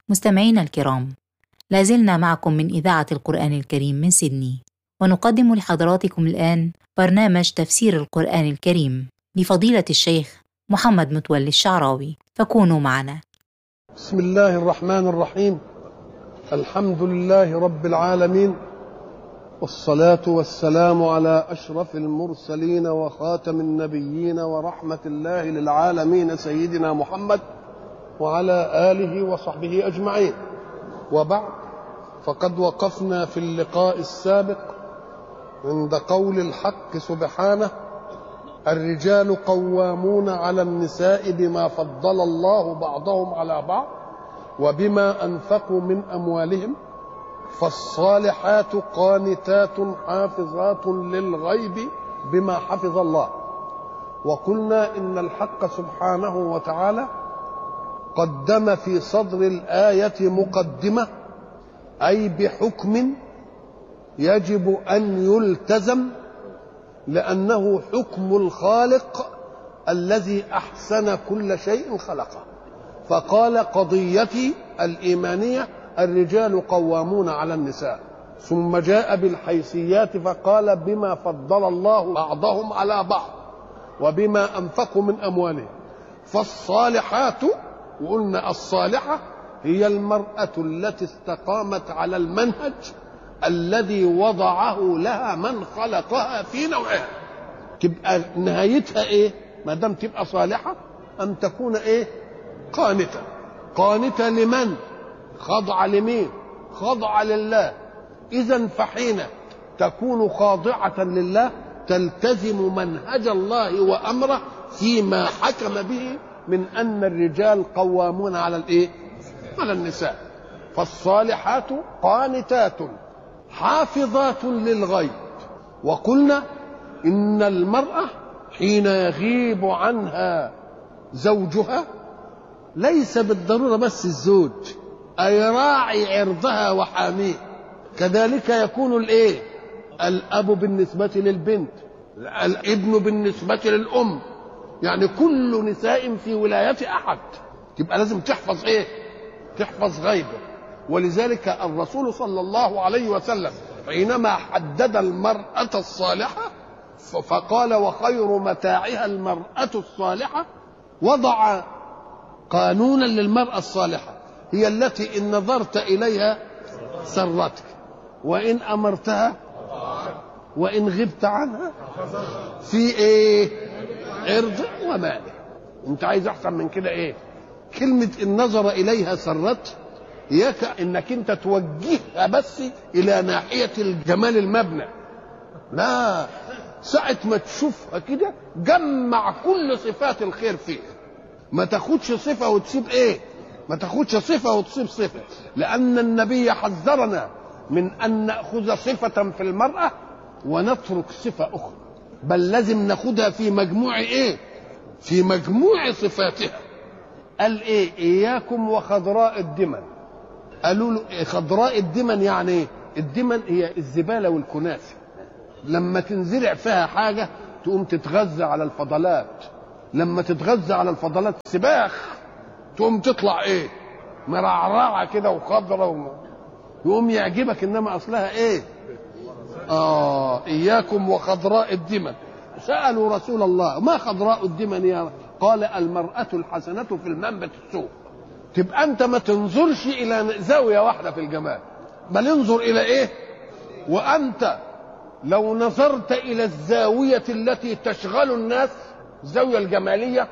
مستمعينا الكرام لازلنا معكم من إذاعة القرآن الكريم من سيدني ونقدم لحضراتكم الآن برنامج تفسير القرآن الكريم لفضيلة الشيخ محمد متولي الشعراوي فكونوا معنا بسم الله الرحمن الرحيم الحمد لله رب العالمين والصلاة والسلام على أشرف المرسلين وخاتم النبيين ورحمة الله للعالمين سيدنا محمد وعلى آله وصحبه أجمعين وبعد فقد وقفنا في اللقاء السابق عند قول الحق سبحانه الرجال قوامون على النساء بما فضل الله بعضهم على بعض وبما أنفقوا من أموالهم فالصالحات قانتات حافظات للغيب بما حفظ الله وقلنا إن الحق سبحانه وتعالى قدم في صدر الآية مقدمة أي بحكم يجب أن يلتزم لأنه حكم الخالق الذي أحسن كل شيء خلقه فقال قضيتي الإيمانية الرجال قوامون على النساء ثم جاء بالحيثيات فقال بما فضل الله بعضهم على بعض وبما أنفقوا من أموالهم فالصالحات وقلنا الصالحة هي المرأة التي استقامت على المنهج الذي وضعه لها من خلقها في نوعها تبقى نهايتها ايه ما دام تبقى صالحة أن تكون ايه قانتة قانتة لمن خضع لمين خضع لله إذا فحين تكون خاضعة لله تلتزم منهج الله وأمره فيما حكم به من أن الرجال قوامون على الإيه؟ على النساء فالصالحات قانتات حافظات للغيب وقلنا إن المرأة حين يغيب عنها زوجها ليس بالضرورة بس الزوج أي راعي عرضها وحاميه كذلك يكون الإيه الأب بالنسبة للبنت الابن بالنسبة للأم يعني كل نساء في ولاية أحد تبقى لازم تحفظ إيه تحفظ غيبه ولذلك الرسول صلى الله عليه وسلم حينما حدد المرأة الصالحة فقال وخير متاعها المرأة الصالحة وضع قانونا للمرأة الصالحة هي التي إن نظرت إليها سرتك وإن أمرتها وإن غبت عنها في إيه عرض ومال أنت عايز أحسن من كده إيه كلمة إن نظر إليها سرت إياك إنك أنت توجهها بس إلى ناحية الجمال المبنى لا ساعة ما تشوفها كده جمع كل صفات الخير فيها ما تاخدش صفة وتسيب إيه ما تاخدش صفة وتصيب صفة لأن النبي حذرنا من أن نأخذ صفة في المرأة ونترك صفة أخرى بل لازم ناخدها في مجموع إيه في مجموع صفاتها قال إيه إياكم وخضراء الدمن قالوا له إيه خضراء الدمن يعني إيه الدمن هي الزبالة والكناسة لما تنزرع فيها حاجة تقوم تتغذى على الفضلات لما تتغذى على الفضلات سباخ تقوم تطلع ايه مرعرعه كده وخضره و... يقوم يعجبك انما اصلها ايه اه اياكم وخضراء الدمن سالوا رسول الله ما خضراء الدمن يا قال المراه الحسنه في المنبت السوء تبقى انت ما تنظرش الى زاويه واحده في الجمال بل انظر الى ايه وانت لو نظرت الى الزاويه التي تشغل الناس الزاويه الجماليه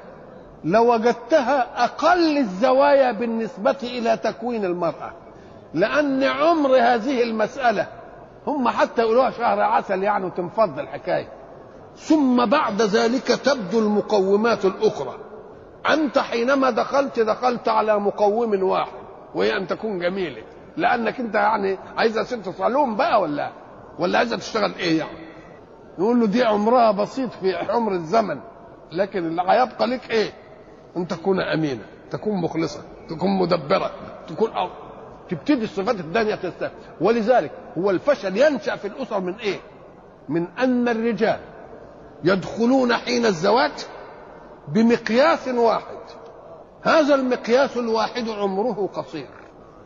لوجدتها اقل الزوايا بالنسبه الى تكوين المراه لان عمر هذه المساله هم حتى يقولوها شهر عسل يعني وتنفض الحكايه ثم بعد ذلك تبدو المقومات الاخرى انت حينما دخلت دخلت على مقوم واحد وهي ان تكون جميله لانك انت يعني عايزه ست صالون بقى ولا ولا عايزه تشتغل ايه يعني يقول له دي عمرها بسيط في عمر الزمن لكن اللي هيبقى لك ايه ان تكون امينه تكون مخلصه تكون مدبره تكون أو تبتدي الصفات الثانيه تستفيد ولذلك هو الفشل ينشا في الاسر من ايه من ان الرجال يدخلون حين الزواج بمقياس واحد هذا المقياس الواحد عمره قصير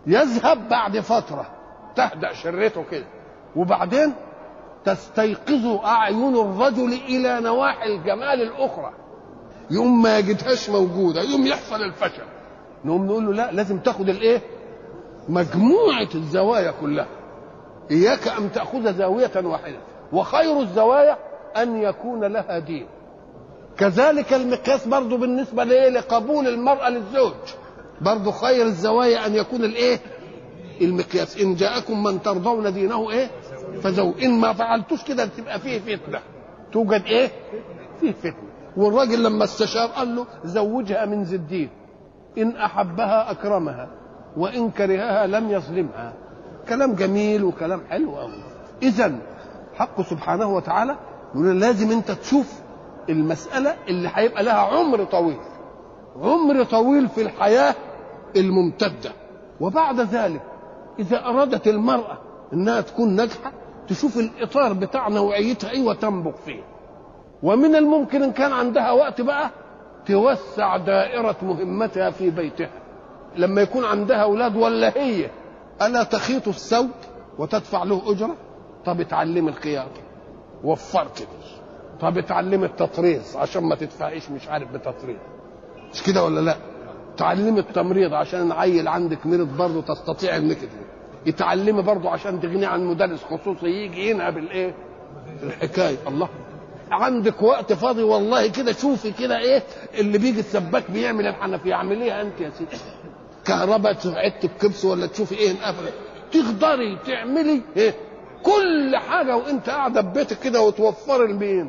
يذهب بعد فترة تهدأ شرته كده وبعدين تستيقظ أعين الرجل إلى نواحي الجمال الأخرى يوم ما يجدهاش موجودة يوم يحصل الفشل نقوم نقول له لا لازم تاخد الايه مجموعة الزوايا كلها إياك أن تأخذ زاوية واحدة وخير الزوايا أن يكون لها دين كذلك المقياس برضو بالنسبة لإيه لقبول المرأة للزوج برضو خير الزوايا أن يكون الإيه المقياس إن جاءكم من ترضون دينه إيه فزو إن ما فعلتوش كده تبقى فيه فتنة توجد إيه فيه فتنة والراجل لما استشار قال له زوجها من ذي الدين إن أحبها أكرمها وإن كرهها لم يظلمها كلام جميل وكلام حلو قوي إذا حقه سبحانه وتعالى يقول لازم أنت تشوف المسألة اللي هيبقى لها عمر طويل عمر طويل في الحياة الممتدة وبعد ذلك إذا أرادت المرأة إنها تكون ناجحة تشوف الإطار بتاع نوعيتها إيه وتنبغ فيه ومن الممكن إن كان عندها وقت بقى توسع دائرة مهمتها في بيتها لما يكون عندها أولاد ولا هي ألا تخيط الثوب وتدفع له أجرة طب اتعلمي الخياطة وفرت دي طب اتعلمي التطريز عشان ما تدفعيش مش عارف بتطريز مش كده ولا لا تعلمي التمريض عشان العيل عندك مرض برضه تستطيع انك يتعلمي برضه عشان تغني عن مدرس خصوصي يجي ينهب الايه الحكايه الله عندك وقت فاضي والله كده شوفي كده ايه اللي بيجي السباك بيعمل الحنفيه اعمليها انت يا سيدي كهرباء عدت بكبس ولا تشوفي ايه انقفل تقدري تعملي ايه كل حاجه وانت قاعده في بيتك كده وتوفري لمين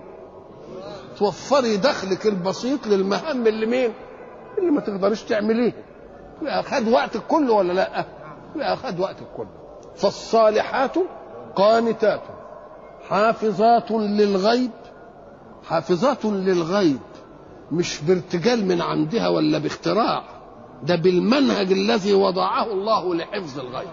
توفري دخلك البسيط للمهام اللي مين اللي ما تقدريش تعمليه خد وقتك كله ولا لا لا خد وقتك كله فالصالحات قانتات حافظات للغيب حافظات للغيب مش بارتجال من عندها ولا باختراع ده بالمنهج الذي وضعه الله لحفظ الغيب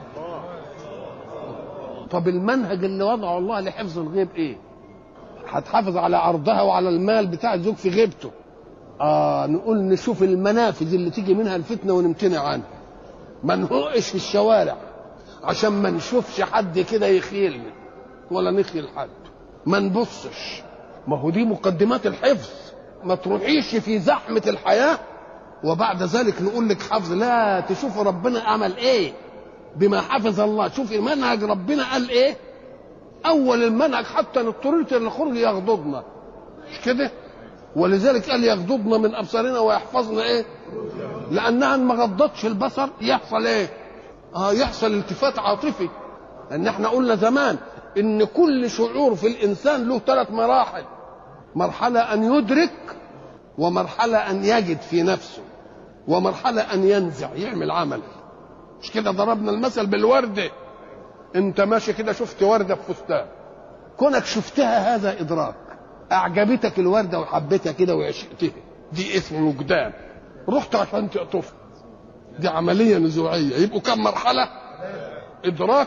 طب المنهج اللي وضعه الله لحفظ الغيب ايه هتحافظ على عرضها وعلى المال بتاع الزوج في غيبته اه نقول نشوف المنافذ اللي تيجي منها الفتنه ونمتنع عنها ما نهقش في الشوارع عشان ما نشوفش حد كده يخيلنا ولا نخيل حد ما نبصش ما هو دي مقدمات الحفظ ما تروحيش في زحمة الحياة وبعد ذلك نقول لك حفظ لا تشوف ربنا عمل ايه بما حفظ الله شوفي منهج ربنا قال ايه اول المنهج حتى اضطررت الخروج يغضضنا مش كده ولذلك قال يغضضن من ابصارنا ويحفظن ايه لانها ما غضتش البصر يحصل ايه اه يحصل التفات عاطفي ان احنا قلنا زمان ان كل شعور في الانسان له ثلاث مراحل مرحله ان يدرك ومرحله ان يجد في نفسه ومرحله ان ينزع يعمل عمل مش كده ضربنا المثل بالورده انت ماشي كده شفت ورده في فستان كونك شفتها هذا ادراك اعجبتك الورده وحبيتها كده وعشقتها دي اسمه وجدان رحت عشان تقطفها دي عمليه نزوعيه يبقوا كم مرحله ادراك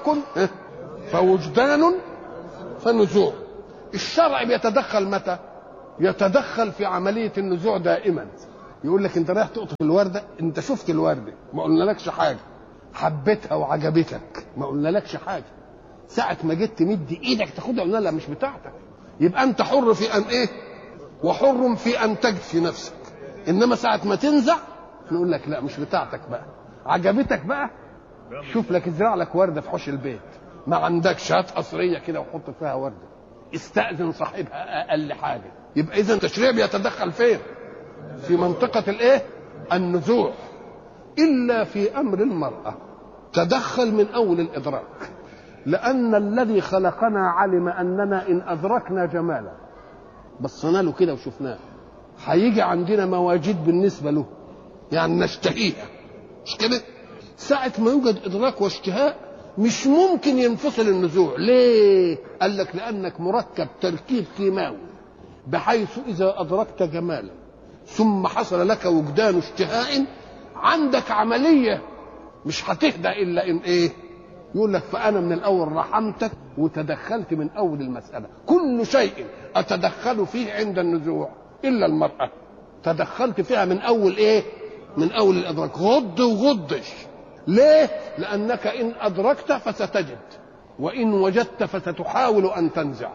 فوجدان فنزوع الشرع بيتدخل متى يتدخل في عمليه النزوع دائما يقول لك انت رايح تقطف الورده انت شفت الورده ما قلنالكش حاجه حبيتها وعجبتك ما قلنالكش حاجه ساعة ما جيت تمد ايدك تاخدها قلنا لا مش بتاعتك يبقى انت حر في ان ايه وحر في ان تجد في نفسك انما ساعة ما تنزع نقول لك لا مش بتاعتك بقى عجبتك بقى شوف لك ازرع لك ورده في حوش البيت ما عندكش هات قصريه كده وحط فيها ورده استاذن صاحبها اقل حاجه يبقى اذا التشريع بيتدخل فين في منطقه الايه النزوع الا في امر المراه تدخل من اول الادراك لان الذي خلقنا علم اننا ان ادركنا جمالا بصينا له كده وشفناه هيجي عندنا مواجيد بالنسبه له يعني نشتهيها مش كده ساعة ما يوجد إدراك واشتهاء مش ممكن ينفصل النزوع ليه قال لك لأنك مركب تركيب كيماوي بحيث إذا أدركت جمالا ثم حصل لك وجدان اشتهاء عندك عملية مش هتهدى إلا إن إيه يقول لك فأنا من الأول رحمتك وتدخلت من أول المسألة كل شيء أتدخل فيه عند النزوع إلا المرأة تدخلت فيها من أول إيه من أول الإدراك غض وغضش ليه لانك ان ادركت فستجد وان وجدت فستحاول ان تنزع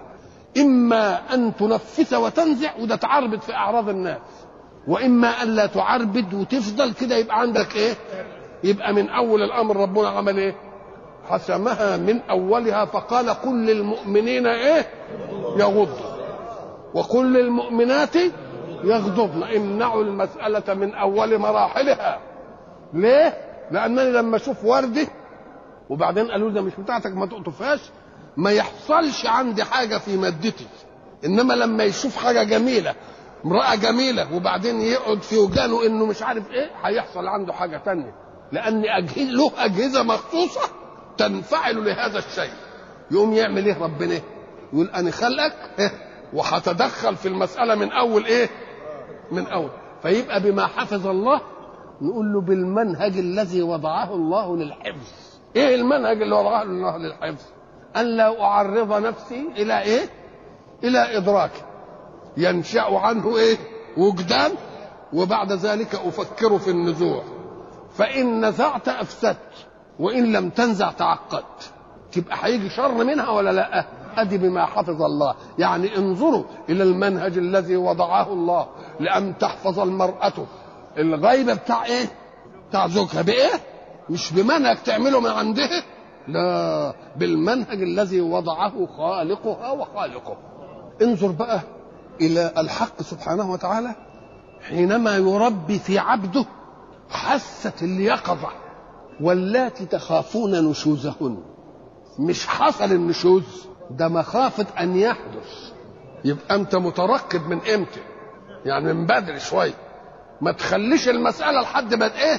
اما ان تنفس وتنزع وده تعربد في اعراض الناس واما ان لا تعربد وتفضل كده يبقى عندك ايه يبقى من اول الامر ربنا عمل ايه حسمها من اولها فقال قل للمؤمنين ايه يغضوا وقل للمؤمنات يغضضن امنعوا المسألة من أول مراحلها ليه؟ لأنني لما أشوف وردة وبعدين قالوا ده مش بتاعتك ما تقطفهاش ما يحصلش عندي حاجة في مادتي إنما لما يشوف حاجة جميلة امرأة جميلة وبعدين يقعد في وجانه إنه مش عارف إيه هيحصل عنده حاجة تانية لأن أجهز له أجهزة مخصوصة تنفعل لهذا الشيء يقوم يعمل إيه ربنا؟ يقول أنا خلقك إيه؟ وهتدخل في المسألة من أول إيه؟ من أول فيبقى بما حفظ الله نقول له بالمنهج الذي وضعه الله للحفظ إيه المنهج اللي وضعه الله للحفظ أن لا أعرض نفسي إلى إيه إلى إدراك ينشأ عنه إيه وجدان وبعد ذلك أفكر في النزوع فإن نزعت أفسدت وإن لم تنزع تعقدت تبقى هيجي شر منها ولا لا ادي بما حفظ الله يعني انظروا الى المنهج الذي وضعه الله لان تحفظ المراه الغيبه بتاع ايه بتاع زوجها بايه مش بمنهج تعمله من عندها لا بالمنهج الذي وضعه خالقها وخالقه انظر بقى الى الحق سبحانه وتعالى حينما يربي في عبده حاسه اليقظه واللاتي تخافون نشوزهن مش حصل النشوز ده مخافة أن يحدث يبقى أنت مترقب من إمتى يعني من بدري شوية ما تخليش المسألة لحد ما إيه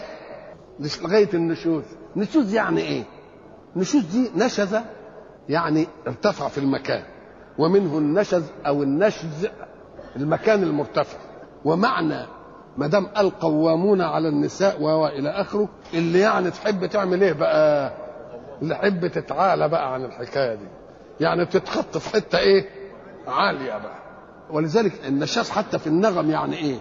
لغاية النشوز نشوز يعني إيه نشوز دي نشز يعني ارتفع في المكان ومنه النشز أو النشز المكان المرتفع ومعنى ما دام القوامون على النساء والى اخره اللي يعني تحب تعمل ايه بقى اللي تحب تتعالى بقى عن الحكايه دي يعني تتخط في حته ايه عاليه بقى ولذلك النشاز حتى في النغم يعني ايه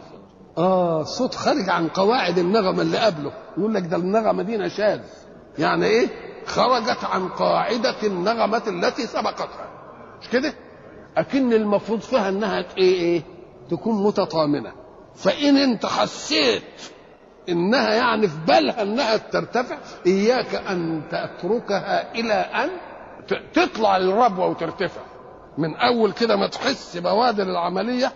اه صوت خارج عن قواعد النغم اللي قبله يقول لك ده النغمه دي نشاز يعني ايه خرجت عن قاعده النغمه التي سبقتها مش كده اكن المفروض فيها انها ايه ايه تكون متطامنه فان انت حسيت انها يعني في بالها انها ترتفع اياك ان تتركها الى ان تطلع للربوه وترتفع من اول كده ما تحس بوادر العمليه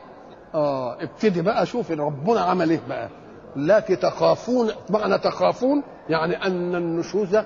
اه ابتدي بقى شوف ربنا عمل ايه بقى لكن تخافون معنى تخافون يعني ان النشوز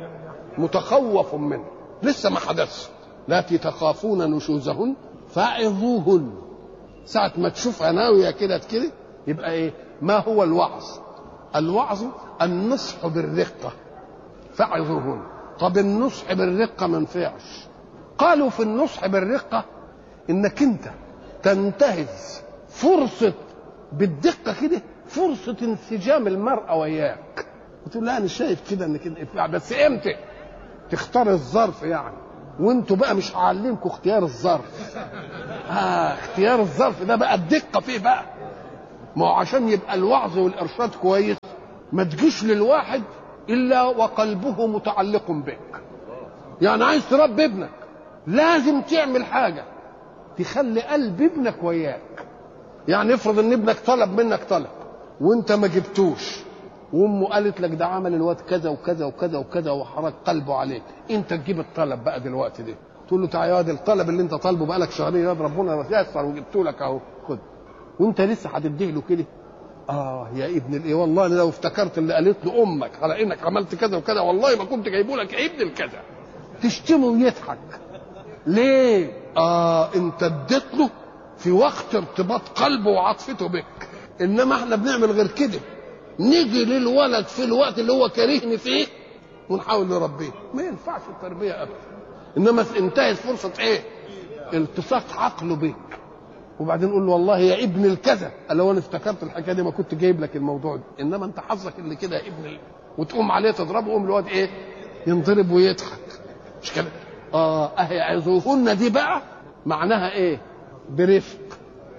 متخوف منه لسه ما حدثش لاتي تخافون نشوزهن فعظوهن ساعة ما تشوفها ناوية كده كده يبقى ايه ما هو الوعظ الوعظ النصح بالرقة فعظوهن طب النصح بالرقة ما نفعش قالوا في النصح بالرقة انك انت تنتهز فرصة بالدقة كده فرصة انسجام المرأة وياك وتقول لا انا شايف كده انك انت بس امتى تختار الظرف يعني وانتوا بقى مش هعلمكم اختيار الظرف اه اختيار الظرف ده بقى الدقة فيه بقى ما هو عشان يبقى الوعظ والارشاد كويس ما تجيش للواحد الا وقلبه متعلق بك يعني عايز تربي ابنك لازم تعمل حاجه تخلي قلب ابنك وياك يعني افرض ان ابنك طلب منك طلب وانت ما جبتوش وامه قالت لك ده عمل الواد كذا وكذا وكذا وكذا وحرك قلبه عليك انت تجيب الطلب بقى دلوقتي ده تقول له تعالى يا واد الطلب اللي انت طالبه بقالك شهرين يا ربنا يسر وجبته لك اهو خد وانت لسه هتديه له كده اه يا ابن الايه والله انا لو افتكرت اللي قالت له امك على انك عملت كذا وكذا والله ما كنت جايبه لك يا ابن الكذا تشتمه ويضحك ليه اه انت اديت له في وقت ارتباط قلبه وعاطفته بك انما احنا بنعمل غير كده نيجي للولد في الوقت اللي هو كارهني فيه ونحاول نربيه ما ينفعش التربيه ابدا انما انتهت فرصه ايه التصاق عقله بك وبعدين نقول له والله يا ابن الكذا لو انا افتكرت الحكايه دي ما كنت جايب لك الموضوع ده انما انت حظك اللي كده يا ابن ال... وتقوم عليه تضربه يقوم الواد ايه ينضرب ويضحك مش كده اه اهي عظوهن دي بقى معناها ايه برفق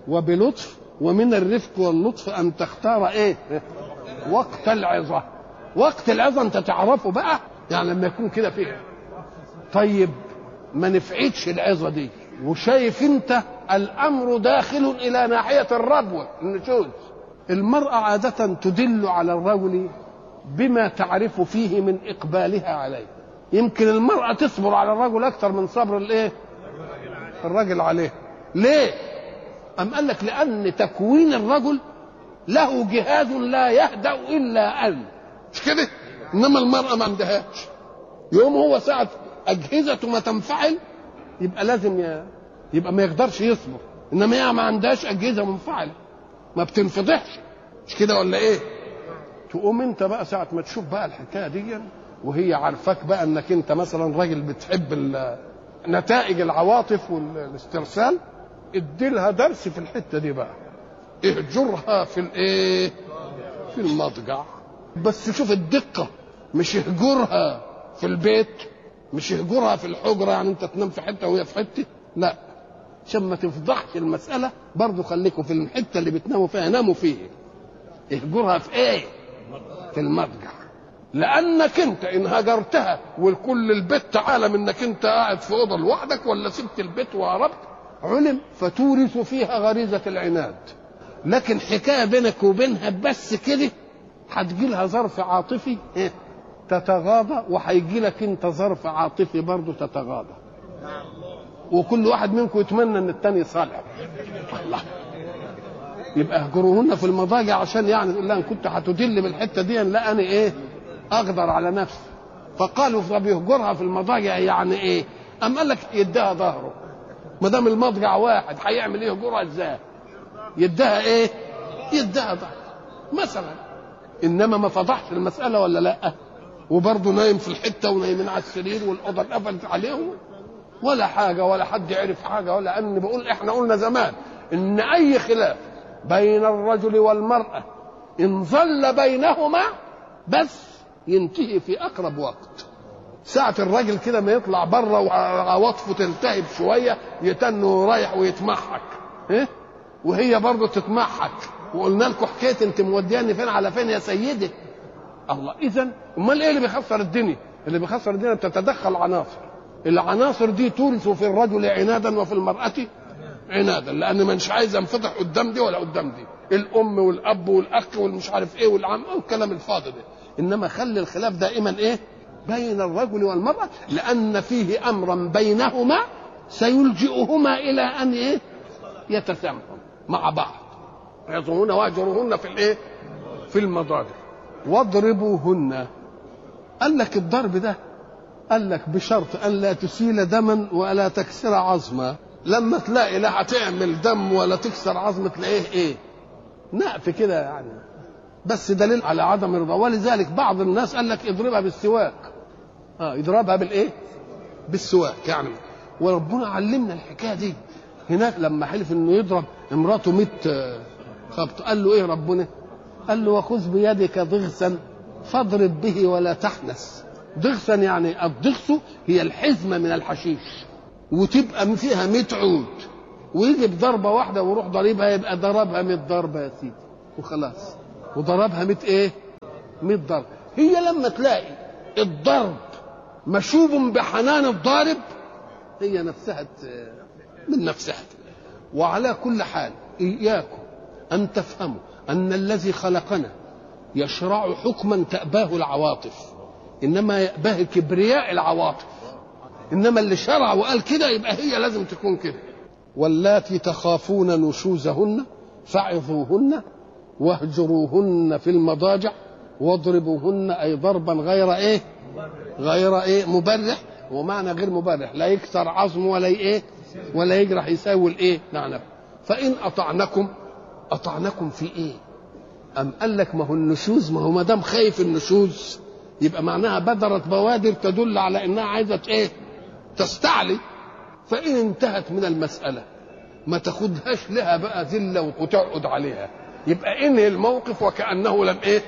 وبلطف ومن الرفق واللطف ان تختار ايه وقت العظه وقت العظه انت تعرفه بقى يعني لما يكون كده فيه طيب ما نفعتش العظه دي وشايف انت الامر داخل الى ناحيه الربوه النشوز المراه عاده تدل على الرجل بما تعرف فيه من اقبالها عليه يمكن المراه تصبر على الرجل اكثر من صبر الايه الرجل عليه ليه ام قال لك لان تكوين الرجل له جهاز لا يهدا الا ان مش كده انما المراه ما عندهاش يوم هو ساعه اجهزته ما تنفعل يبقى لازم ي... يبقى ما يقدرش يصبر انما هي ما عندهاش اجهزه منفعله ما بتنفضحش مش كده ولا ايه تقوم انت بقى ساعه ما تشوف بقى الحكايه دي وهي عارفاك بقى انك انت مثلا راجل بتحب نتائج العواطف والاسترسال اديلها درس في الحته دي بقى اهجرها في الايه في المضجع بس شوف الدقه مش اهجرها في البيت مش يهجرها في الحجرة يعني انت تنام في حتة وهي في حتة لا عشان ما تفضحش المسألة برضو خليكم في الحتة اللي بتناموا فيها ناموا فيها اهجرها في ايه في المضجع لانك انت ان هجرتها والكل البيت عالم انك انت قاعد في اوضه لوحدك ولا سبت البيت وهربت علم فتورث فيها غريزه العناد لكن حكايه بينك وبينها بس كده هتجي لها ظرف عاطفي إيه؟ تتغاضى وهيجي لك انت ظرف عاطفي برضه تتغاضى وكل واحد منكم يتمنى ان الثاني صالح الله يبقى اهجروهن في المضاجع عشان يعني تقول لها ان كنت هتدل بالحته دي لا انا ايه اقدر على نفسي فقالوا طب يهجرها في المضاجع يعني ايه؟ أم قال لك يديها ظهره ما دام المضجع واحد هيعمل ايه يهجرها ازاي؟ يديها ايه؟ يديها ظهره مثلا انما ما فضحش المساله ولا لا؟ وبرضه نايم في الحته ونايمين على السرير والاوضه اتقفلت عليهم ولا حاجه ولا حد عرف حاجه ولا ان بقول احنا قلنا زمان ان اي خلاف بين الرجل والمراه ان ظل بينهما بس ينتهي في اقرب وقت ساعة الراجل كده ما يطلع بره وعواطفه تلتهب شوية يتنه رايح ويتمحك إيه؟ وهي برضه تتمحك وقلنا لكم حكاية انت مودياني فين على فين يا سيدي الله اذا امال ايه اللي بيخسر الدنيا اللي بيخسر الدنيا بتتدخل عناصر العناصر دي تورث في الرجل عنادا وفي المرأة عنادا لان مش عايز انفتح قدام دي ولا قدام دي الام والاب والاخ والمش عارف ايه والعم والكلام الفاضي ده انما خلي الخلاف دائما ايه بين الرجل والمرأة لأن فيه أمرا بينهما سيلجئهما إلى أن إيه يتسامحوا مع بعض يعظمون واهجروهن في الإيه في المضاجع واضربوهن قال لك الضرب ده قال لك بشرط أن لا تسيل دما ولا تكسر عظما لما تلاقي لا هتعمل دم ولا تكسر عظم تلاقيه ايه نقف كده يعني بس دليل على عدم الرضا ولذلك بعض الناس قال لك اضربها بالسواك اه يضربها بالايه بالسواك يعني وربنا علمنا الحكايه دي هناك لما حلف انه يضرب امراته 100 خبط قال له ايه ربنا قال له وخذ بيدك ضغثا فاضرب به ولا تحنس ضغثا يعني الضغث هي الحزمه من الحشيش وتبقى فيها 100 عود ويجي بضربه واحده ويروح ضاربها يبقى ضربها 100 ضربه يا سيدي وخلاص وضربها 100 ايه 100 ضرب هي لما تلاقي الضرب مشوب بحنان الضارب هي نفسها من نفسها وعلى كل حال إياكم أن تفهموا أن الذي خلقنا يشرع حكما تأباه العواطف إنما يأباه كبرياء العواطف إنما اللي شرع وقال كده يبقى هي لازم تكون كده واللاتي تخافون نشوزهن فعظوهن واهجروهن في المضاجع واضربوهن أي ضربا غير إيه غير ايه مبرح ومعنى غير مبرح لا يكسر عظم ولا ايه ولا يجرح يساوي الايه نعم فان اطعنكم اطعنكم في ايه ام قال لك ما هو النشوز ما هو ما دام خايف النشوز يبقى معناها بدرت بوادر تدل على انها عايزه ايه تستعلي فان انتهت من المساله ما تاخدهاش لها بقى ذله وتقعد عليها يبقى انهي الموقف وكانه لم ايه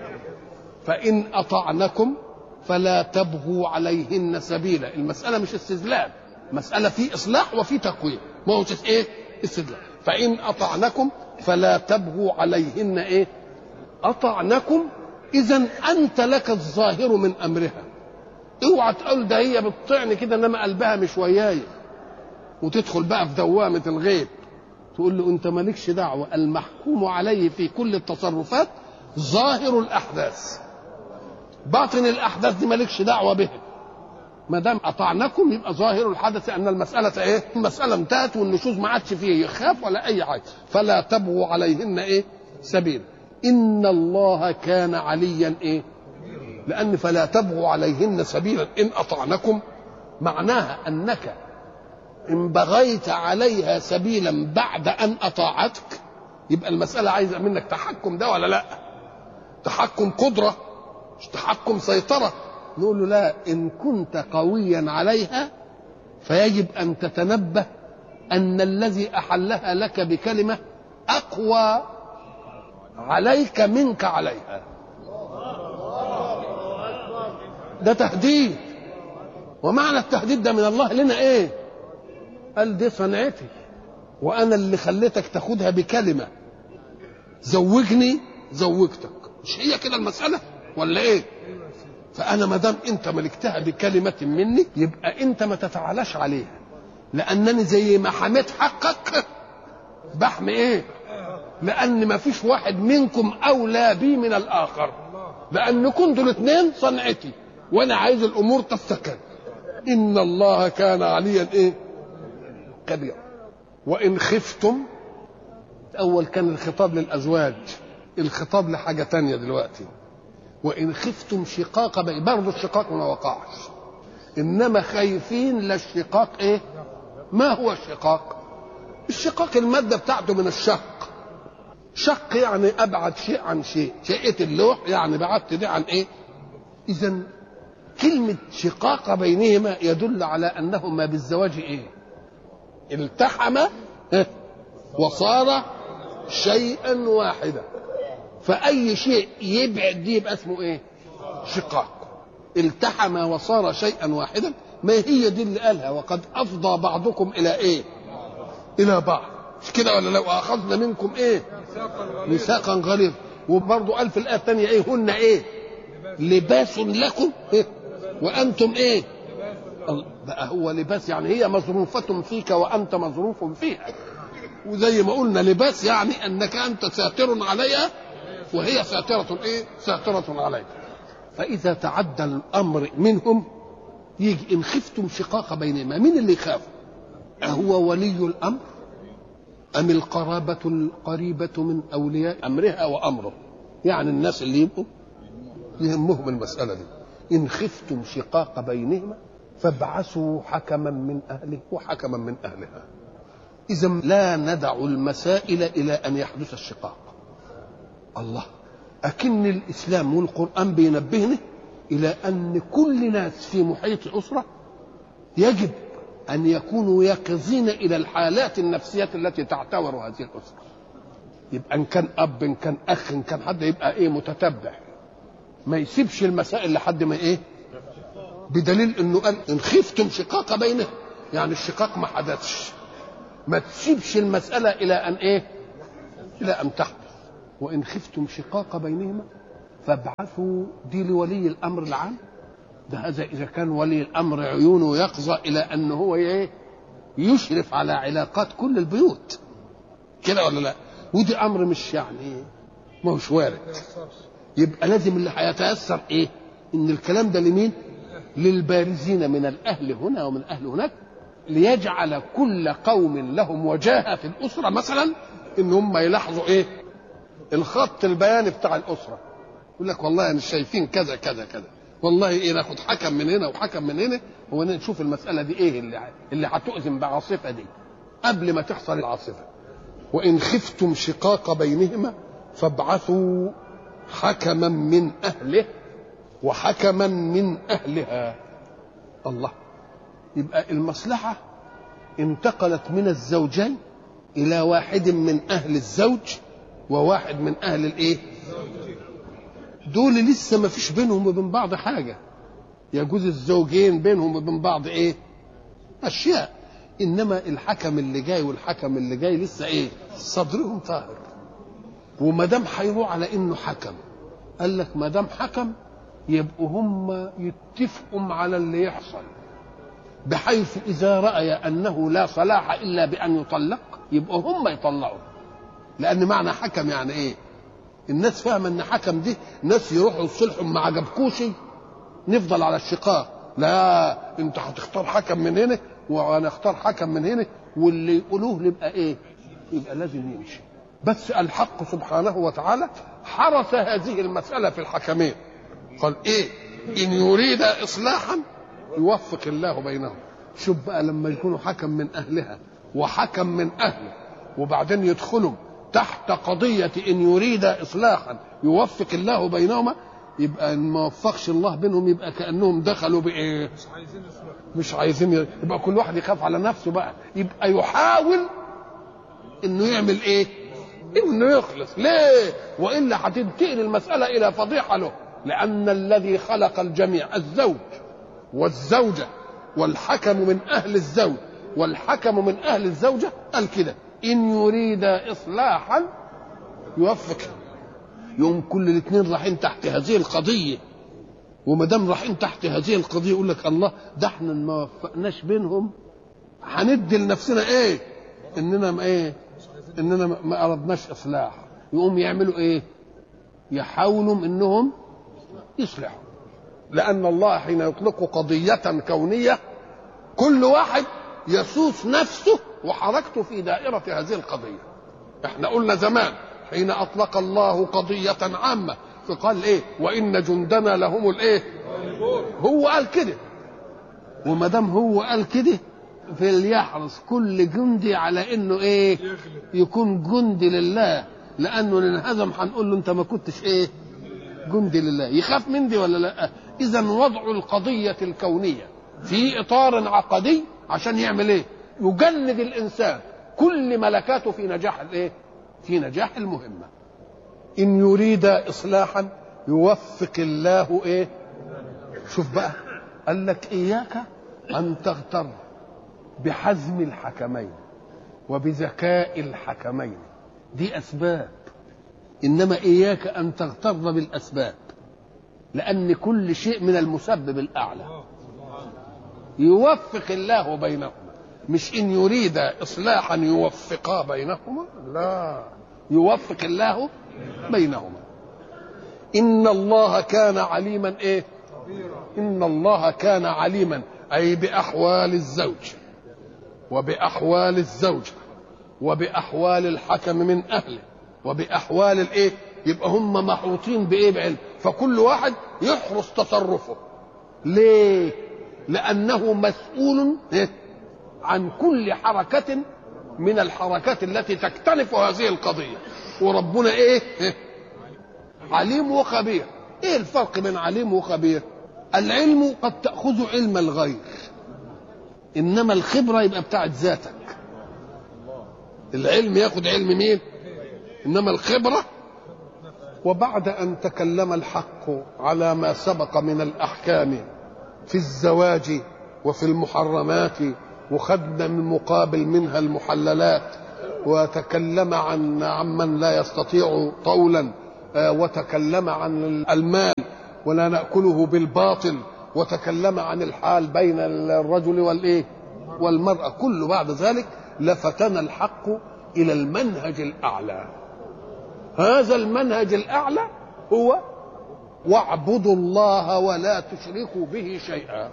فان اطعنكم فلا تبغوا عليهن سبيلا المسألة مش استذلال مسألة في إصلاح وفي تقويم ما هو إيه استذلال فإن أطعنكم فلا تبغوا عليهن إيه أطعنكم اذا انت لك الظاهر من امرها اوعى تقول ده هي بتطعن كده انما قلبها مش وياي وتدخل بقى في دوامه الغيب تقول له انت مالكش دعوه المحكوم عليه في كل التصرفات ظاهر الاحداث باطن الاحداث دي مالكش دعوه به ما دام اطعنكم يبقى ظاهر الحدث ان المساله ايه؟ المساله انتهت والنشوز ما عادش فيه يخاف ولا اي حاجه فلا تبغوا عليهن ايه؟ سبيل ان الله كان عليا ايه؟ لان فلا تبغوا عليهن سبيلا ان اطعنكم معناها انك ان بغيت عليها سبيلا بعد ان اطاعتك يبقى المساله عايزه منك تحكم ده ولا لا؟ تحكم قدره مش تحكم سيطره نقول له لا ان كنت قويا عليها فيجب ان تتنبه ان الذي احلها لك بكلمه اقوى عليك منك عليها ده تهديد ومعنى التهديد ده من الله لنا ايه قال دي صنعتي وانا اللي خليتك تاخدها بكلمه زوجني زوجتك مش هي كده المساله ولا ايه فانا ما دام انت ملكتها بكلمه مني يبقى انت ما تتعالاش عليها لانني زي ما حميت حقك بحمي ايه لان ما فيش واحد منكم اولى بي من الاخر لان كنتوا الاثنين صنعتي وانا عايز الامور تستقر ان الله كان عليا ايه كبيرا وان خفتم اول كان الخطاب للازواج الخطاب لحاجه تانية دلوقتي وان خفتم شقاق بين برضه الشقاق ما وقعش انما خايفين للشقاق ايه ما هو الشقاق الشقاق الماده بتاعته من الشق شق يعني ابعد شيء عن شيء شقه اللوح يعني بعدت دي عن ايه اذا كلمه شقاق بينهما يدل على انهما بالزواج ايه التحم إيه؟ وصار شيئا واحدا فأي شيء يبعد دي يبقى اسمه إيه؟ شقاق التحم وصار شيئا واحدا ما هي دي اللي قالها وقد أفضى بعضكم إلى إيه؟ إلى بعض مش كده ولا لو أخذنا منكم إيه؟ ميثاقا غليظ وبرضه قال في الآية الثانية إيه؟ هن إيه؟ لباس لكم إيه؟ وأنتم إيه؟ بقى هو لباس يعني هي مظروفة فيك وأنت مظروف فيها وزي ما قلنا لباس يعني أنك أنت ساتر عليها وهي ساترة ايه؟ ساترة عليك. فإذا تعدى الأمر منهم يجي إن خفتم شقاق بينهما، مين اللي يخاف؟ أهو ولي الأمر؟ أم القرابة القريبة من أولياء أمرها وأمره؟ يعني الناس اللي يبقوا يهمهم المسألة دي. إن خفتم شقاق بينهما فابعثوا حكما من أهله وحكما من أهلها. إذا لا ندع المسائل إلى أن يحدث الشقاق. الله أكن الإسلام والقرآن بينبهنا إلى أن كل ناس في محيط الأسرة يجب أن يكونوا يقظين إلى الحالات النفسية التي تعتبر هذه الأسرة يبقى إن كان أب إن كان أخ إن كان حد يبقى إيه متتبع ما يسيبش المسائل لحد ما إيه بدليل إنه قال إن خفتم شقاق بينه يعني الشقاق ما حدثش ما تسيبش المسألة إلى أن إيه إلى أن تحدث وإن خفتم شقاق بينهما فابعثوا دي لولي الأمر العام ده هذا إذا كان ولي الأمر عيونه يقظة إلى أن هو إيه يشرف على علاقات كل البيوت كده ولا لا ودي أمر مش يعني ما هوش وارد يبقى لازم اللي هيتأثر إيه إن الكلام ده لمين للبارزين من الأهل هنا ومن الأهل هناك ليجعل كل قوم لهم وجاهة في الأسرة مثلا إن هم يلاحظوا إيه الخط البياني بتاع الاسره يقول لك والله انا شايفين كذا كذا كذا والله ايه ناخد حكم من هنا وحكم من هنا ونشوف المساله دي ايه اللي اللي هتؤذن بعاصفه دي قبل ما تحصل العاصفه وان خفتم شقاق بينهما فابعثوا حكما من اهله وحكما من اهلها الله يبقى المصلحه انتقلت من الزوجين الى واحد من اهل الزوج وواحد من اهل الايه دول لسه ما فيش بينهم وبين بعض حاجه يجوز الزوجين بينهم وبين بعض ايه اشياء انما الحكم اللي جاي والحكم اللي جاي لسه ايه صدرهم طاهر وما دام هيروح على انه حكم قال لك ما دام حكم يبقوا هم يتفقوا على اللي يحصل بحيث اذا راي انه لا صلاح الا بان يطلق يبقوا هم يطلعوا لان معنى حكم يعني ايه الناس فاهمه ان حكم دي ناس يروحوا يصلحوا ما عجبكوش نفضل على الشقاق لا انت هتختار حكم من هنا وانا اختار حكم من هنا واللي يقولوه يبقى ايه يبقى لازم يمشي بس الحق سبحانه وتعالى حرس هذه المسألة في الحكمين قال ايه ان يريد اصلاحا يوفق الله بينهم شوف بقى لما يكونوا حكم من اهلها وحكم من اهله وبعدين يدخلوا تحت قضية ان يريد اصلاحا يوفق الله بينهما يبقى ان ما وفقش الله بينهم يبقى كانهم دخلوا بايه مش عايزين مش عايزين يبقى كل واحد يخاف على نفسه بقى يبقى يحاول انه يعمل ايه انه يخلص ليه والا هتنتقل المساله الى فضيحه له لان الذي خلق الجميع الزوج والزوجه والحكم من اهل الزوج والحكم من اهل الزوجه قال كده ان يريد اصلاحا يوفق يوم كل الاثنين رايحين تحت هذه القضيه وما دام رايحين تحت هذه القضيه يقول لك الله ده احنا ما وفقناش بينهم هندي لنفسنا ايه اننا ما ايه اننا ما اردناش اصلاح يقوم يعملوا ايه يحاولوا انهم يصلحوا لان الله حين يطلق قضيه كونيه كل واحد يسوس نفسه وحركته في دائره هذه القضيه احنا قلنا زمان حين اطلق الله قضيه عامه فقال ايه وان جندنا لهم الايه هو قال كده وما دام هو قال كده فليحرص كل جندي على انه ايه يكون جندي لله لانه انهزم هنقول له انت ما كنتش ايه جندي لله يخاف من دي ولا لا اذا وضع القضيه الكونيه في اطار عقدي عشان يعمل ايه يجند الانسان كل ملكاته في نجاح الايه في نجاح المهمه ان يريد اصلاحا يوفق الله ايه شوف بقى قال لك اياك ان تغتر بحزم الحكمين وبذكاء الحكمين دي اسباب انما اياك ان تغتر بالاسباب لان كل شيء من المسبب الاعلى يوفق الله بينهما مش ان يريد اصلاحا يوفقا بينهما لا يوفق الله بينهما ان الله كان عليما ايه ان الله كان عليما اي باحوال الزوج وباحوال الزوجه وباحوال الحكم من اهله وباحوال الايه يبقى هم محوطين بايه بعلم فكل واحد يحرص تصرفه ليه لانه مسؤول إيه؟ عن كل حركه من الحركات التي تكتنف هذه القضيه وربنا ايه, إيه؟ عليم وخبير ايه الفرق بين عليم وخبير العلم قد تاخذ علم الغير انما الخبره يبقى بتاعت ذاتك العلم ياخذ علم مين انما الخبره وبعد ان تكلم الحق على ما سبق من الاحكام في الزواج وفي المحرمات وخدنا من مقابل منها المحللات وتكلم عن عمن لا يستطيع طولا وتكلم عن المال ولا ناكله بالباطل وتكلم عن الحال بين الرجل والايه والمراه كل بعد ذلك لفتنا الحق الى المنهج الاعلى هذا المنهج الاعلى هو واعبدوا الله ولا تشركوا به شيئا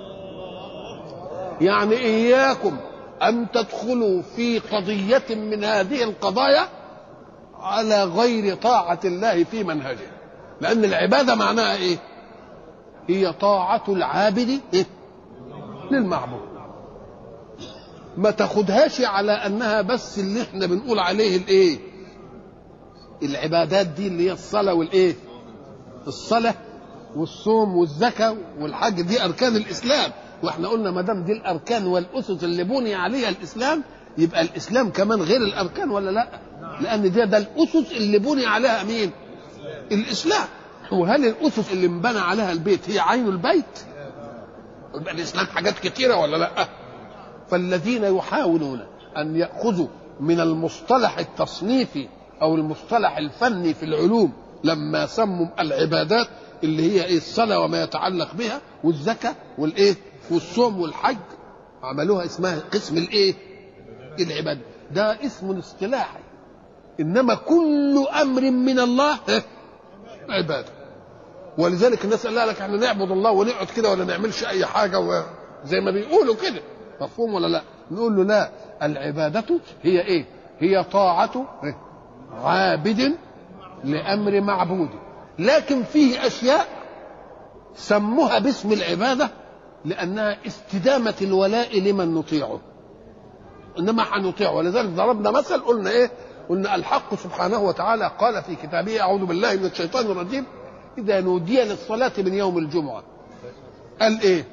يعني اياكم ان تدخلوا في قضيه من هذه القضايا على غير طاعه الله في منهجه لان العباده معناها ايه هي طاعه العابد إيه؟ للمعبود ما تاخدهاش على انها بس اللي احنا بنقول عليه الايه العبادات دي اللي هي الصلاه والايه الصلاه والصوم والزكاه والحج دي اركان الاسلام واحنا قلنا ما دام دي الاركان والاسس اللي بني عليها الاسلام يبقى الاسلام كمان غير الاركان ولا لا لان ده ده الاسس اللي بني عليها مين الاسلام وهل الاسس اللي انبنى عليها البيت هي عين البيت يبقى الاسلام حاجات كتيره ولا لا فالذين يحاولون ان ياخذوا من المصطلح التصنيفي او المصطلح الفني في العلوم لما سموا العبادات اللي هي ايه الصلاه وما يتعلق بها والزكاه والايه والصوم والحج عملوها اسمها قسم الايه العباده ده اسم اصطلاحي انما كل امر من الله عباده ولذلك الناس قال لك احنا نعبد الله ونقعد كده ولا نعملش اي حاجه و... زي ما بيقولوا كده مفهوم ولا لا نقول له لا العباده هي ايه هي طاعه عابد لامر معبود لكن فيه اشياء سموها باسم العباده لانها استدامه الولاء لمن نطيعه انما هنطيعه ولذلك ضربنا مثل قلنا ايه قلنا الحق سبحانه وتعالى قال في كتابه اعوذ بالله من الشيطان الرجيم اذا نودي للصلاه من يوم الجمعه قال ايه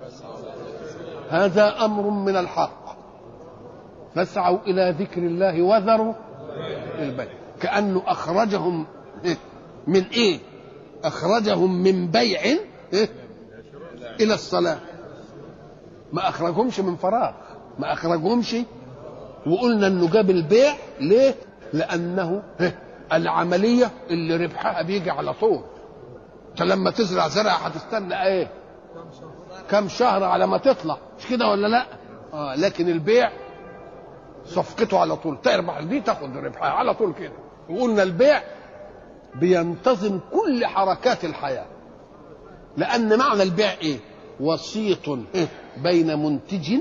هذا امر من الحق فاسعوا الى ذكر الله وذروا البيع كانه اخرجهم من ايه اخرجهم من بيع إيه؟ الى الصلاه ما اخرجهمش من فراغ ما اخرجهمش وقلنا انه جاب البيع ليه لانه العمليه اللي ربحها بيجي على طول انت لما تزرع زرع هتستنى ايه كم شهر على ما تطلع مش كده ولا لا آه لكن البيع صفقته على طول تربح دي تاخد ربحها على طول كده وقلنا البيع بينتظم كل حركات الحياه لان معنى البيع ايه وسيط بين منتج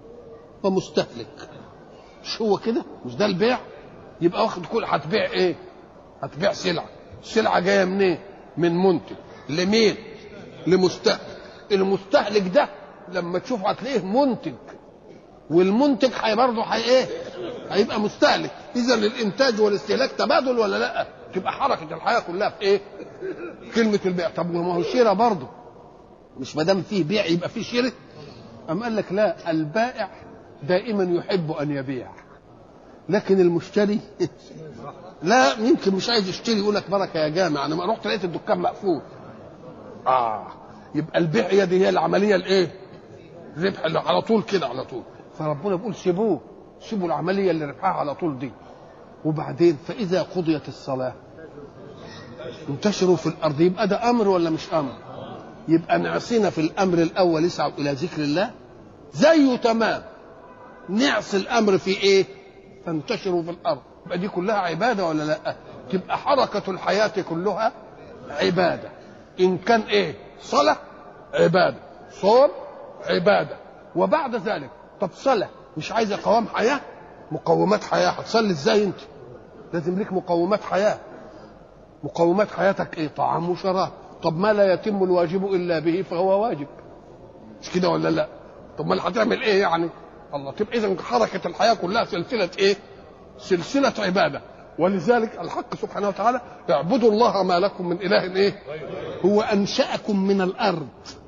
ومستهلك مش هو كده مش ده البيع يبقى واخد كل هتبيع ايه هتبيع سلعه السلعه جايه منين إيه؟ من منتج لمين لمستهلك المستهلك ده لما تشوفه هتلاقيه منتج والمنتج هي برضه هي ايه هيبقى مستهلك اذا الانتاج والاستهلاك تبادل ولا لا تبقى حركه الحياه كلها في ايه كلمه البيع طب ما هو شراء برضه مش ما دام فيه بيع يبقى فيه شراء أم قال لك لا البائع دائما يحب أن يبيع لكن المشتري لا يمكن مش عايز يشتري يقول لك بركة يا جامع أنا ما رحت لقيت الدكان مقفول آه يبقى البيع هي دي هي العملية الإيه؟ ربح اللي على طول كده على طول فربنا بيقول سيبوه سيبوا العملية اللي ربحها على طول دي وبعدين فإذا قضيت الصلاة انتشروا في الأرض يبقى ده أمر ولا مش أمر؟ يبقى نعصينا في الامر الاول يسعوا الى ذكر الله زيه تمام نعصي الامر في ايه تنتشروا في الارض يبقى دي كلها عباده ولا لا تبقى حركه الحياه كلها عباده ان كان ايه صلاه عباده صوم عباده وبعد ذلك طب صلاه مش عايزه قوام حياه مقومات حياه هتصلي ازاي انت لازم لك مقومات حياه مقومات حياتك ايه طعام وشراب طب ما لا يتم الواجب الا به فهو واجب مش كده ولا لا طب ما هتعمل ايه يعني الله تبقى اذا حركه الحياه كلها سلسله ايه سلسله عباده ولذلك الحق سبحانه وتعالى اعبدوا الله ما لكم من اله ايه هو انشاكم من الارض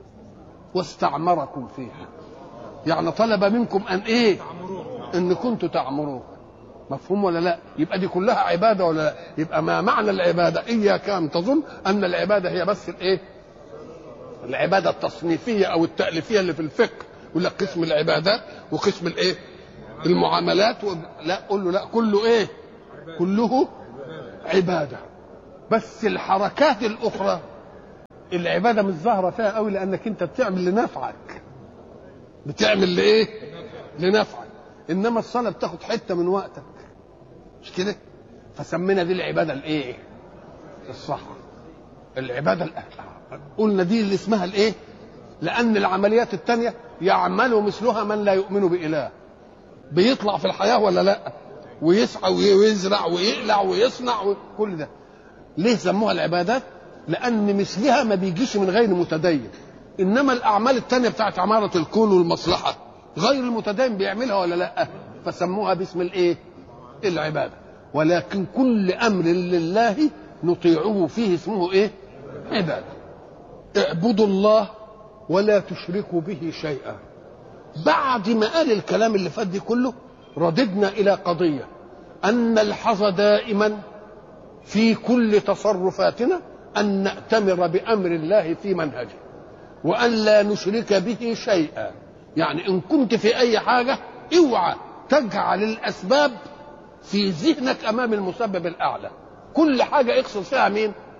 واستعمركم فيها يعني طلب منكم ان ايه ان كنتم تعمروه مفهوم ولا لا يبقى دي كلها عباده ولا لا يبقى ما معنى العباده اياك ان تظن ان العباده هي بس الايه العباده التصنيفيه او التاليفيه اللي في الفقه يقول لك قسم العبادات وقسم الايه المعاملات و... لا قول له لا كله ايه كله عباده بس الحركات الاخرى العباده مش ظاهره فيها قوي لانك انت بتعمل لنفعك بتعمل لايه لنفعك انما الصلاه بتاخد حته من وقتك مش كده فسمينا دي العباده الايه الصح العباده الأهل. قلنا دي اللي اسمها الايه لان العمليات التانية يعمل مثلها من لا يؤمن بإله بيطلع في الحياة ولا لا ويسعى ويزرع ويقلع ويصنع وكل ده ليه سموها العبادات لأن مثلها ما بيجيش من غير متدين إنما الأعمال التانية بتاعت عمارة الكون والمصلحة غير المتدين بيعملها ولا لا فسموها باسم الايه العبادة ولكن كل أمر لله نطيعه فيه اسمه ايه عبادة اعبدوا الله ولا تشركوا به شيئا بعد ما قال الكلام اللي فات دي كله رددنا الى قضيه ان نلحظ دائما في كل تصرفاتنا ان ناتمر بامر الله في منهجه وان لا نشرك به شيئا يعني ان كنت في اي حاجه اوعى تجعل الاسباب في ذهنك امام المسبب الاعلى كل حاجه اقصد فيها مين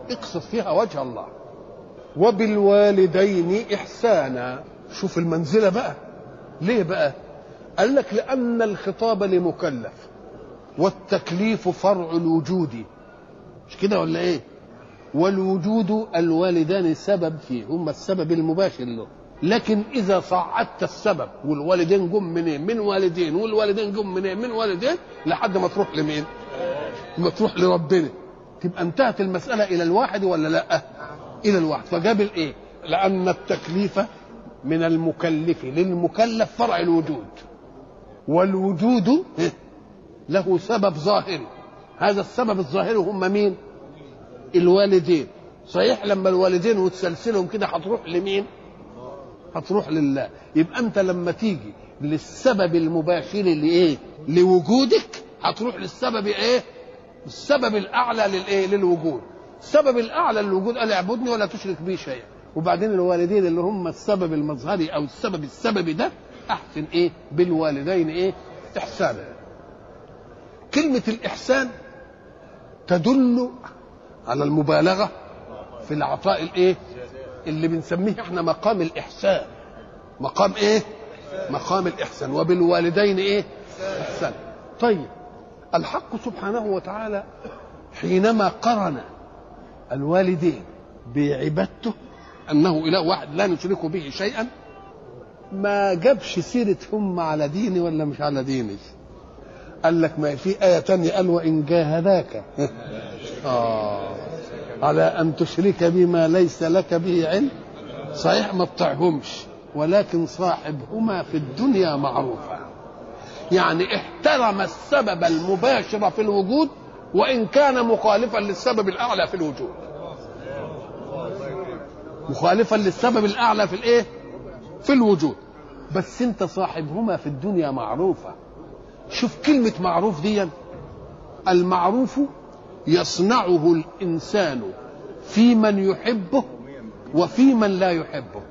اقصد فيها وجه الله وبالوالدين إحسانا شوف المنزلة بقى ليه بقى قال لك لأن الخطاب لمكلف والتكليف فرع الوجود مش كده ولا ايه والوجود الوالدان سبب فيه هم السبب المباشر له لكن اذا صعدت السبب والوالدين جم منين من والدين والوالدين جم منين من والدين لحد ما تروح لمين ما تروح لربنا تبقى انتهت المساله الى الواحد ولا لا الى الواحد فجاب الايه لان التكليف من المكلف للمكلف فرع الوجود والوجود له سبب ظاهري هذا السبب الظاهري هم مين الوالدين صحيح لما الوالدين وتسلسلهم كده هتروح لمين هتروح لله يبقى انت لما تيجي للسبب المباشر لايه لوجودك هتروح للسبب ايه السبب الاعلى للايه للوجود السبب الاعلى للوجود قال اعبدني ولا تشرك بي شيئا وبعدين الوالدين اللي هم السبب المظهري او السبب السببي ده احسن ايه بالوالدين ايه احسانا كلمه الاحسان تدل على المبالغه في العطاء الايه اللي بنسميه احنا مقام الاحسان مقام ايه مقام الاحسان وبالوالدين ايه احسان طيب الحق سبحانه وتعالى حينما قرن الوالدين بعبادته انه اله واحد لا نشرك به شيئا ما جابش سيره هم على ديني ولا مش على ديني قال لك ما في آية تانية قال وإن جاهداك آه على أن تشرك بما ليس لك به علم صحيح ما تطعهمش ولكن صاحبهما في الدنيا معروفا يعني احترم السبب المباشر في الوجود وإن كان مخالفا للسبب الأعلى في الوجود مخالفا للسبب الأعلى في الإيه في الوجود بس انت صاحبهما في الدنيا معروفه شوف كلمة معروف دي المعروف يصنعه الإنسان في من يحبه وفي من لا يحبه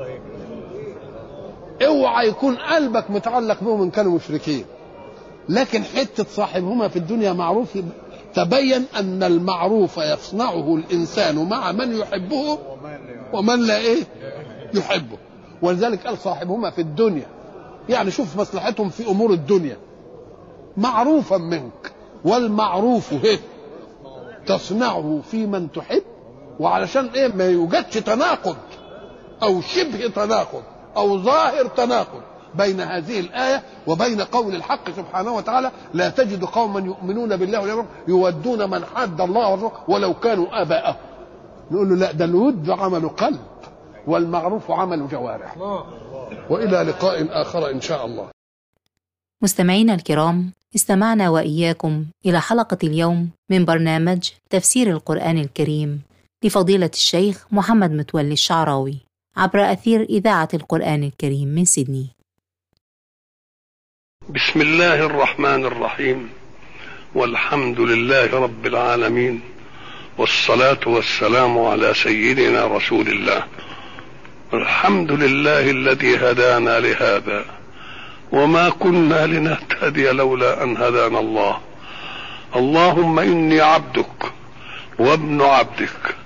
اوعى يكون قلبك متعلق بهم ان كانوا مشركين لكن حتة صاحبهما في الدنيا معروف تبين ان المعروف يصنعه الانسان مع من يحبه ومن لا ايه يحبه ولذلك قال صاحبهما في الدنيا يعني شوف مصلحتهم في امور الدنيا معروفا منك والمعروف هي تصنعه في من تحب وعلشان ايه ما يوجدش تناقض او شبه تناقض او ظاهر تناقض بين هذه الآية وبين قول الحق سبحانه وتعالى لا تجد قوما يؤمنون بالله واليوم يودون من حد الله ورسوله ولو كانوا آباءهم نقول له لا ده الود عمل قلب والمعروف عمل جوارح وإلى لقاء آخر إن شاء الله مستمعينا الكرام استمعنا وإياكم إلى حلقة اليوم من برنامج تفسير القرآن الكريم لفضيلة الشيخ محمد متولي الشعراوي عبر أثير إذاعة القرآن الكريم من سيدني بسم الله الرحمن الرحيم والحمد لله رب العالمين والصلاة والسلام على سيدنا رسول الله الحمد لله الذي هدانا لهذا وما كنا لنهتدي لولا ان هدانا الله اللهم اني عبدك وابن عبدك